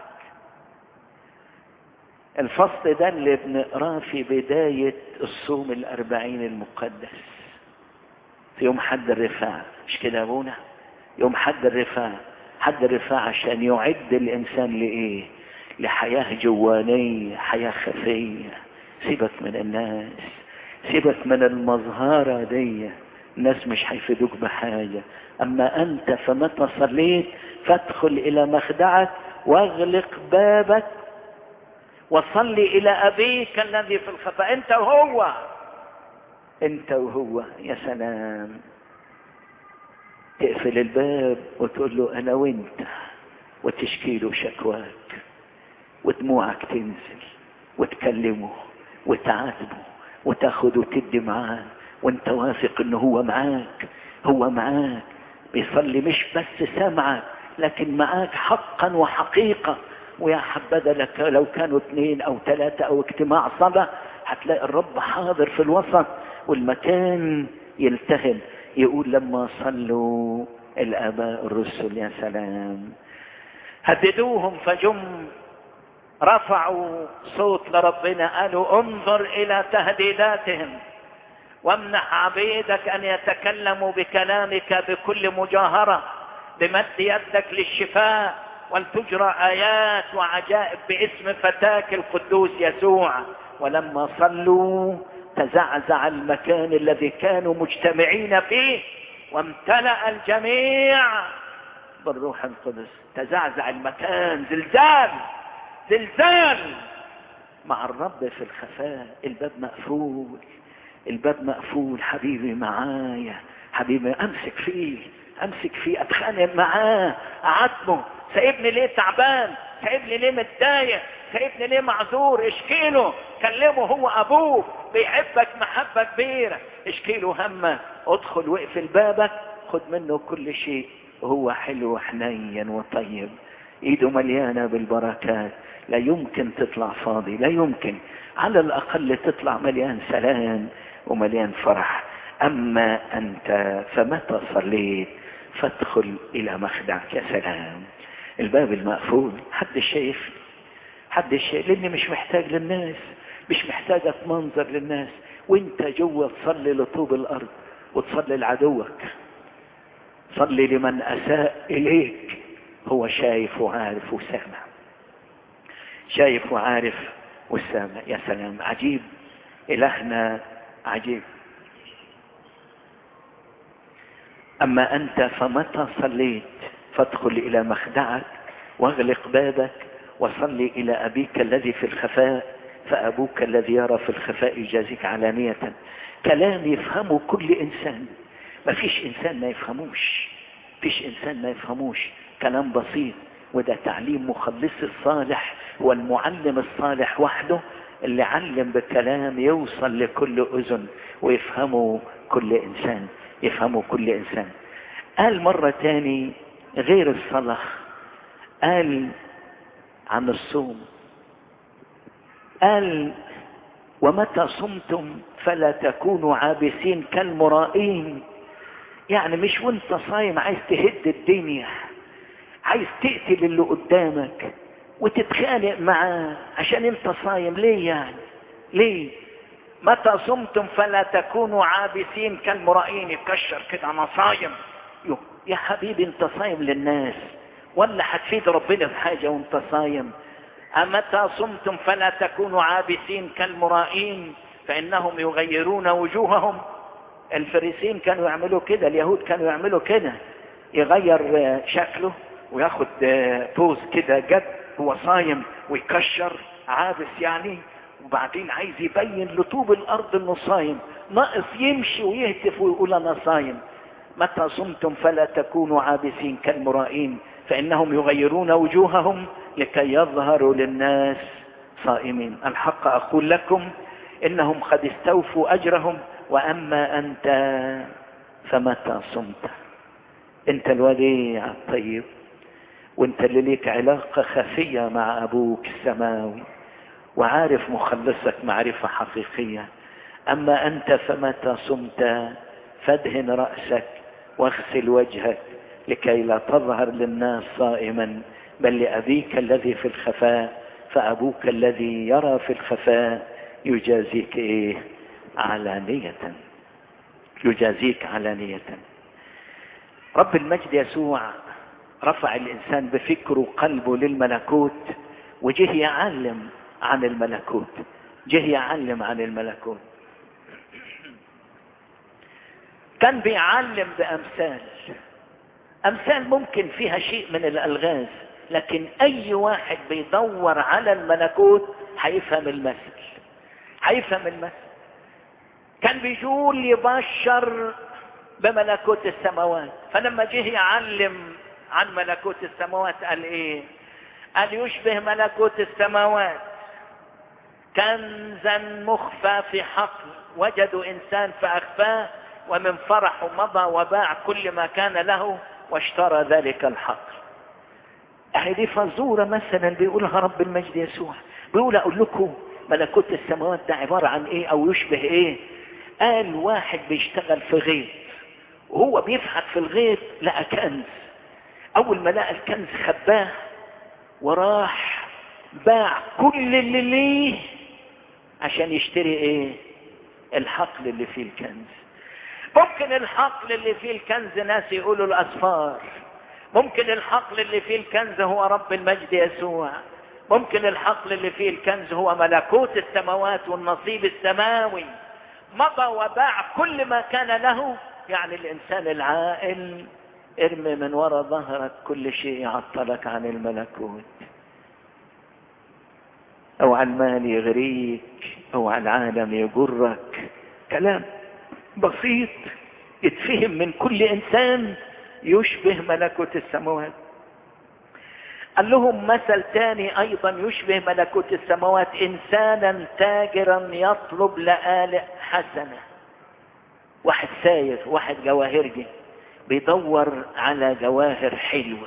الفصل ده اللي بنقراه في بداية الصوم الأربعين المقدس في يوم حد الرفاع مش كده يا ابونا يوم حد الرفاع حد الرفاع عشان يعد الإنسان لإيه لحياة جوانية حياة خفية سيبك من الناس سيبك من المظهرة دي الناس مش هيفيدوك بحاجة أما أنت فمتى صليت فادخل إلى مخدعك واغلق بابك وصل إلى أبيك الذي في الخفاء أنت وهو أنت وهو يا سلام تقفل الباب وتقول له أنا وأنت وتشكي له شكواك ودموعك تنزل وتكلمه وتعاتبه وتاخد وتدي معاه وانت واثق انه هو معاك هو معاك بيصلي مش بس سامعك لكن معاك حقا وحقيقة ويا حبذا لك لو كانوا اثنين او ثلاثة او اجتماع صلاة هتلاقي الرب حاضر في الوسط والمكان يلتهب يقول لما صلوا الاباء الرسل يا سلام هددوهم فجم رفعوا صوت لربنا قالوا انظر الى تهديداتهم وامنح عبيدك ان يتكلموا بكلامك بكل مجاهرة بمد يدك للشفاء ولتجرى ايات وعجائب باسم فتاك القدوس يسوع ولما صلوا تزعزع المكان الذي كانوا مجتمعين فيه وامتلأ الجميع بالروح القدس تزعزع المكان زلزال زلزال مع الرب في الخفاء الباب مقفول الباب مقفول حبيبي معايا حبيبي امسك فيه امسك فيه اتخانق معاه اعاتبه سايبني ليه تعبان سايبني ليه متضايق سايبني ليه معذور اشكيله كلمه هو ابوك بيحبك محبة كبيرة اشكيله همك ادخل واقفل بابك خد منه كل شيء وهو حلو وحنين وطيب ايده مليانة بالبركات لا يمكن تطلع فاضي لا يمكن على الاقل تطلع مليان سلام ومليان فرح اما انت فمتى صليت فادخل الى مخدعك يا سلام الباب المقفول حد شايف حد شايف لاني مش محتاج للناس مش محتاج اتمنظر للناس وانت جوه تصلي لطوب الارض وتصلي لعدوك صلي لمن اساء اليك هو شايف وعارف وسامع شايف وعارف وسامع يا سلام عجيب الهنا عجيب اما انت فمتى صليت فادخل الى مخدعك واغلق بابك وصلي الى ابيك الذي في الخفاء فابوك الذي يرى في الخفاء يجازيك علانية كلام يفهمه كل انسان ما فيش انسان ما يفهموش فيش انسان ما يفهموش كلام بسيط وده تعليم مخلص الصالح والمعلم الصالح وحده اللي علم بكلام يوصل لكل اذن ويفهمه كل انسان يفهمه كل انسان قال مرة تاني غير الصلاة قال عن الصوم قال ومتى صمتم فلا تكونوا عابسين كالمرائين يعني مش وانت صايم عايز تهد الدنيا عايز تقتل اللي قدامك وتتخانق معاه عشان انت صايم ليه يعني ليه متى صمتم فلا تكونوا عابسين كالمرائين يكشر كده انا صايم يا حبيبي انت صايم للناس ولا هتفيد ربنا بحاجه وانت صايم أمتى صمتم فلا تكونوا عابسين كالمرائين فإنهم يغيرون وجوههم الفريسين كانوا يعملوا كده اليهود كانوا يعملوا كده يغير شكله وياخد بوز كده جد هو صايم ويكشر عابس يعني وبعدين عايز يبين لطوب الارض انه صايم ناقص يمشي ويهتف ويقول انا صايم متى صمتم فلا تكونوا عابسين كالمرائين فانهم يغيرون وجوههم لكي يظهروا للناس صائمين الحق اقول لكم انهم قد استوفوا اجرهم واما انت فمتى صمت انت الوديع الطيب وانت اللي ليك علاقة خفية مع ابوك السماوي وعارف مخلصك معرفة حقيقية اما انت فمتى صمت فادهن رأسك واغسل وجهك لكي لا تظهر للناس صائما بل لأبيك الذي في الخفاء فأبوك الذي يرى في الخفاء يجازيك إيه علانية يجازيك علانية رب المجد يسوع رفع الإنسان بفكره وقلبه للملكوت وجه يعلم عن الملكوت جه يعلم عن الملكوت كان بيعلم بأمثال أمثال ممكن فيها شيء من الألغاز لكن أي واحد بيدور على الملكوت هيفهم المثل هيفهم المثل كان بيقول يبشر بملكوت السماوات فلما جه يعلم عن ملكوت السماوات قال ايه قال يشبه ملكوت السماوات كنزا مخفى في حقل وجدوا انسان فاخفاه ومن فرحه مضى وباع كل ما كان له واشترى ذلك الحقل اهي دي فزورة مثلا بيقولها رب المجد يسوع بيقول اقول لكم ملكوت السماوات ده عبارة عن ايه او يشبه ايه قال واحد بيشتغل في غيط وهو بيفحت في الغيط لقى كنز اول ما لقى الكنز خباه وراح باع كل اللي ليه عشان يشتري ايه الحقل اللي فيه الكنز ممكن الحقل اللي فيه الكنز ناس يقولوا الاسفار ممكن الحقل اللي فيه الكنز هو رب المجد يسوع ممكن الحقل اللي فيه الكنز هو ملكوت السماوات والنصيب السماوي مضى وباع كل ما كان له يعني الانسان العاقل ارمي من وراء ظهرك كل شيء يعطلك عن الملكوت اوعى المال يغريك اوعى العالم يجرك كلام بسيط يتفهم من كل انسان يشبه ملكوت السماوات قال لهم مثل تاني ايضا يشبه ملكوت السماوات انسانا تاجرا يطلب لآلئ حسنة واحد ساير واحد جواهرجي بيدور على جواهر حلوة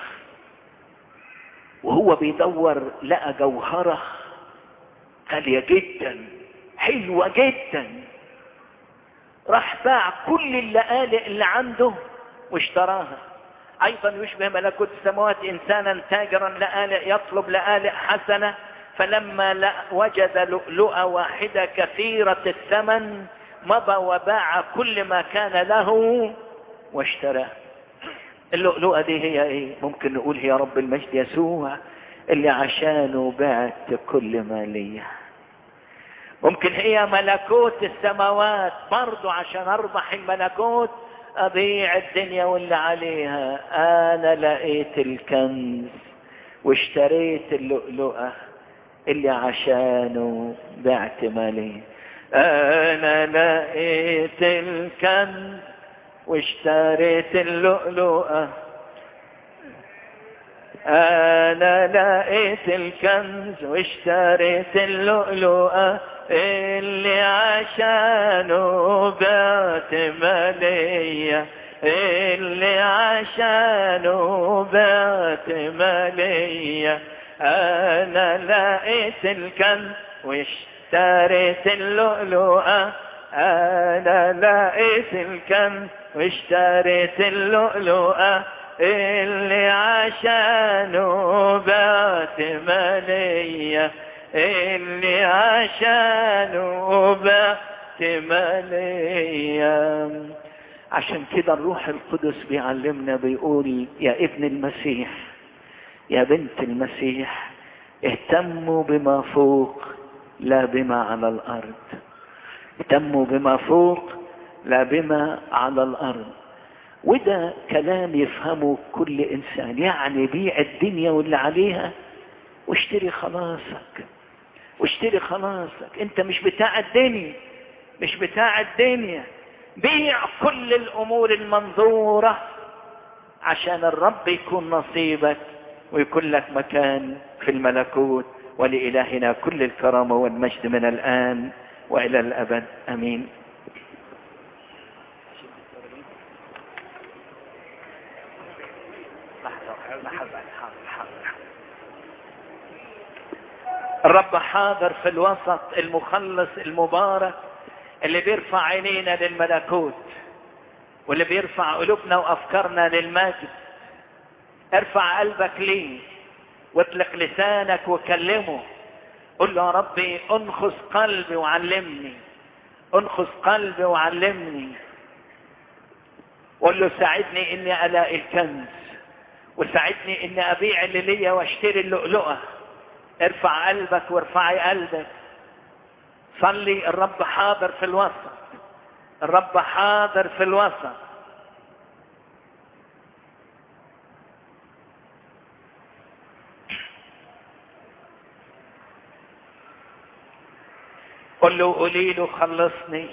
وهو بيدور لقى جوهرة غالية جدا حلوة جدا راح باع كل اللآلئ اللي عنده واشتراها ايضا يشبه ملكوت السماوات انسانا تاجرا لآلئ يطلب لآلئ حسنة فلما وجد لؤلؤة واحدة كثيرة الثمن مضى وباع كل ما كان له واشتراه اللؤلؤة دي هي ايه ممكن نقول هي رب المجد يسوع اللي عشانه بعت كل ما ليه ممكن هي ملكوت السماوات برضو عشان اربح الملكوت ابيع الدنيا واللي عليها انا لقيت الكنز واشتريت اللؤلؤة اللي عشانه بعت مالي انا لقيت الكنز واشتريت اللؤلؤة انا لقيت الكنز واشتريت اللؤلؤة اللي عشانه بعت مالية اللي عشانه بعت مالية انا لقيت الكنز واشتريت اللؤلؤة انا لقيت الكنز واشتريت اللؤلؤة اللي عشانه بعت مالية اللي عشانه بعت مالية عشان كده الروح القدس بيعلمنا بيقول يا ابن المسيح يا بنت المسيح اهتموا بما فوق لا بما على الارض اهتموا بما فوق لا بما على الارض وده كلام يفهمه كل انسان يعني بيع الدنيا واللي عليها واشتري خلاصك واشتري خلاصك انت مش بتاع الدنيا مش بتاع الدنيا بيع كل الامور المنظورة عشان الرب يكون نصيبك ويكون لك مكان في الملكوت ولإلهنا كل الكرامة والمجد من الآن وإلى الأبد أمين الرب حاضر في الوسط المخلص المبارك اللي بيرفع عينينا للملكوت واللي بيرفع قلوبنا وافكارنا للمجد ارفع قلبك ليه واطلق لسانك وكلمه قل له يا ربي انخذ قلبي وعلمني انخذ قلبي وعلمني قل له ساعدني اني الاقي الكنز وساعدني اني ابيع اللي ليا واشتري اللؤلؤه ارفع قلبك وارفعي قلبك صلي الرب حاضر في الوسط الرب حاضر في الوسط قل له قولي له خلصني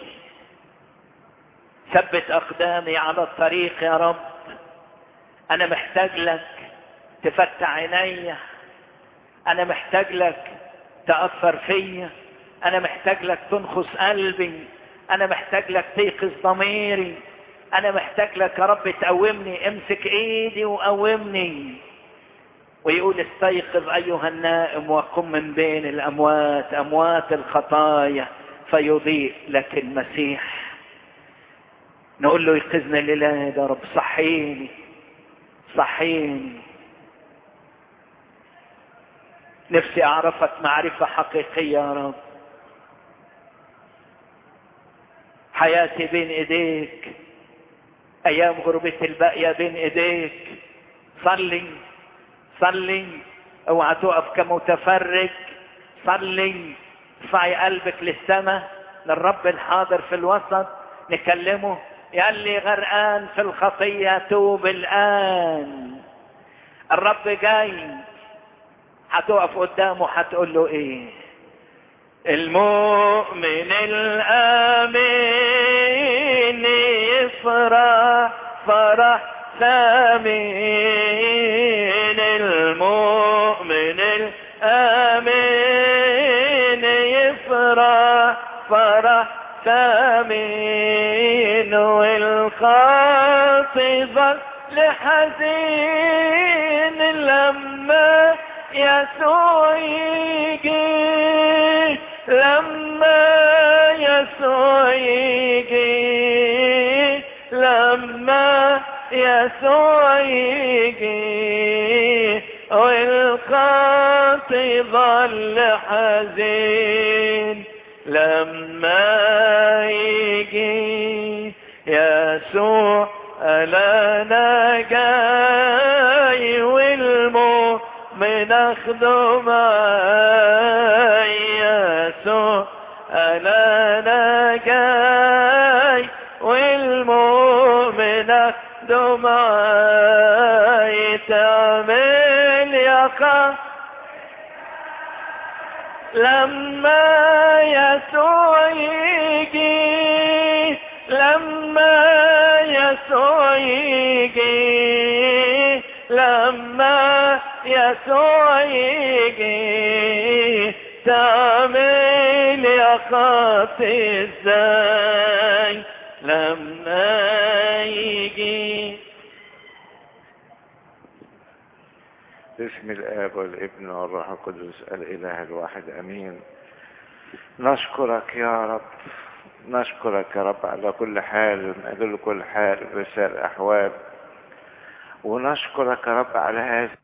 ثبت اقدامي على الطريق يا رب انا محتاج لك تفتح عيني انا محتاج لك تأثر فيا انا محتاج لك تنخص قلبي انا محتاج لك تيقظ ضميري انا محتاج لك يا رب تقومني امسك ايدي وقومني ويقول استيقظ ايها النائم وقم من بين الاموات اموات الخطايا فيضيء لك المسيح نقول له يقظنا الليله يا رب صحيني صحيني نفسي اعرفك معرفة حقيقية يا رب حياتي بين ايديك ايام غربتي الباقية بين ايديك صلي صلي اوعى تقف كمتفرج صلي ارفعي قلبك للسماء للرب الحاضر في الوسط نكلمه يا اللي غرقان في الخطية توب الآن الرب جاي هتقف قدامه هتقول له ايه المؤمن الآمين يفرح فرح ثمين المؤمن الآمين يفرح فرح ثمين والخاطي ظل لحزين لما يسوع يجي لما يسوع يجي لما يسوع يجي والخاطي ظل حزين لما يجي يسوع أنا جاي والمؤمن أخده معاي يسوع أنا جاي والمؤمن أخده معاي تعمل يا خا لما يسوع يجي لما يسوع يجي لما يسوع يجي تعمل يا خاطي ازاي لما يجي باسم الآب والابن والروح القدس الإله الواحد أمين نشكرك يا رب نشكرك يا رب على كل حال من أجل كل حال بسائر الأحوال ونشكرك يا رب على هذه